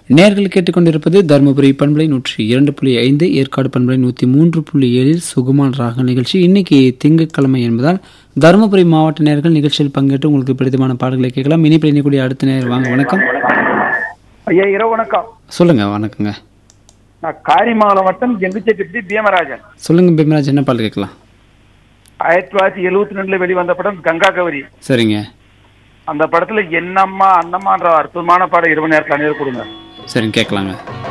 நேர்கள் கேட்டுக்கொண்டிருப்பது தருமபுரி பண்பலை நூற்றி இரண்டு புள்ளி ஐந்து ஏற்காடு பண்பலை நூற்றி மூன்று புள்ளி ஏழில் சுகுமான் ராக நிகழ்ச்சி இன்னைக்கு திங்கட்கிழமை என்பதால் தருமபுரி மாவட்ட நேர்கள் நிகழ்ச்சியில் பங்கேற்று உங்களுக்கு பிடித்தமான பாடல்களை கேட்கலாம் இனிப்பில் இணைக்கூடிய அடுத்த நேர் வாங்க வணக்கம் ஐயா இரவு வணக்கம் சொல்லுங்க வணக்கங்க நான் காரிமங்கலம் வட்டம் ஜெங்குச்செட்டி பீமராஜன் சொல்லுங்க பிம்ராஜ் என்ன பாடல் கேட்கலாம் ஆயிரத்தி தொள்ளாயிரத்தி எழுபத்தி ரெண்டுல வெளிவந்த படம் கங்கா கௌரி சரிங்க அந்த படத்துல என்னம்மா அண்ணம்மான்ற அற்புதமான பாடம் இரவு நேரத்தில் அணியர் கொடுங்க சரிங்க கேட்கலாங்க